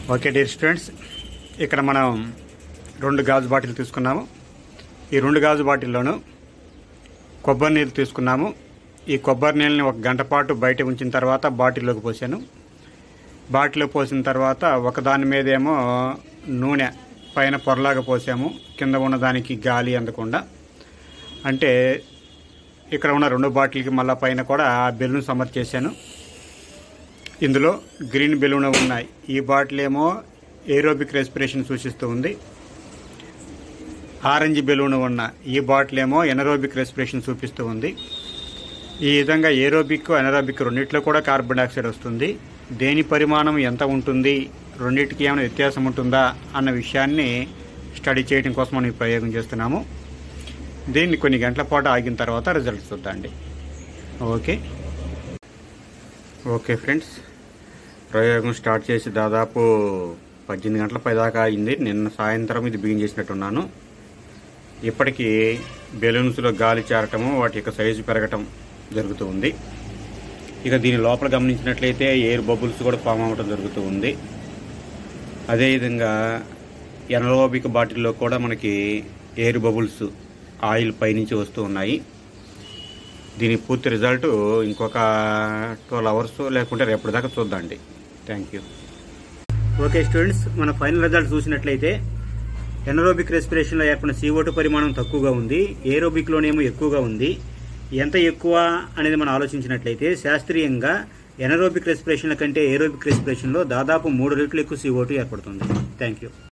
okay dear students ఇక్కడ మనం రెండు గాజు బాటిల్ తీసుకున్నాము ఈ రెండు గాజు బాటిల్లోనూ కొబ్బరి నీళ్ళు తీసుకున్నాము ఈ కొబ్బరి నీళ్ళని ఒక గంట పాటు బయట ఉంచిన తర్వాత బాటిల్లోకి పోసాను బాటిల్లో పోసిన తర్వాత ఒకదాని మీదేమో నూనె పైన పొరలాగా పోసాము కింద ఉన్న దానికి గాలి అందకుండా అంటే ఇక్కడ ఉన్న రెండు బాటిల్కి మళ్ళీ పైన కూడా బెలూన్ సమర్ చేశాను ఇందులో గ్రీన్ బెలూన్ ఉన్నాయి ఈ బాటిల్ ఏమో ఏరోబిక్ రెస్పిరేషన్ సూచిస్తూ ఉంది ఆరెంజ్ బెలూన్ ఉన్న ఈ బాటిల్ ఏమో ఎనరోబిక్ రెస్పిరేషన్ చూపిస్తూ ఉంది ఈ విధంగా ఏరోబిక్ ఎనరోబిక్ రెండిట్లో కూడా కార్బన్ డైఆక్సైడ్ వస్తుంది దేని పరిమాణం ఎంత ఉంటుంది రెండింటికి ఏమైనా వ్యత్యాసం ఉంటుందా అన్న విషయాన్ని స్టడీ చేయడం కోసం మనం ఈ ప్రయోగం చేస్తున్నాము దీన్ని కొన్ని గంటల పాటు ఆగిన తర్వాత రిజల్ట్స్ చూద్దాండి ఓకే ఓకే ఫ్రెండ్స్ ప్రయోగం స్టార్ట్ చేసి దాదాపు పద్దెనిమిది గంటల పైదాకా అయింది నిన్న సాయంత్రం ఇది బిగిన్ చేసినట్టున్నాను ఇప్పటికీ బెలూన్స్లో గాలి చేరటము వాటి యొక్క సైజు పెరగటం జరుగుతూ ఉంది ఇక దీని లోపల గమనించినట్లయితే ఎయిర్ బబుల్స్ కూడా ఫామ్ అవ్వడం జరుగుతూ ఉంది అదేవిధంగా ఎనరోబిక్ బాటిల్లో కూడా మనకి ఎయిర్ బబుల్స్ ఆయిల్ పైనుంచి వస్తూ ఉన్నాయి దీని పూర్తి రిజల్ట్ ఇంకొక ట్వెల్వ్ అవర్స్ లేకుంటే రేపటి దాకా చూద్దాండి థ్యాంక్ యూ ఓకే స్టూడెంట్స్ మన ఫైనల్ రిజల్ట్ చూసినట్లయితే ఎనరోబిక్ రెస్పిరేషన్లో ఏర్పడిన CO2 పరిమాణం తక్కువగా ఉంది ఏరోబిక్లోనేమో ఎక్కువగా ఉంది ఎంత ఎక్కువ అనేది మనం ఆలోచించినట్లయితే శాస్త్రీయంగా ఎనరోబిక్ రెస్పిరేషన్ల కంటే ఏరోబిక్ రెస్పిరేషన్లో దాదాపు మూడు రెట్లు ఎక్కువ CO2 ఏర్పడుతుంది థ్యాంక్ యూ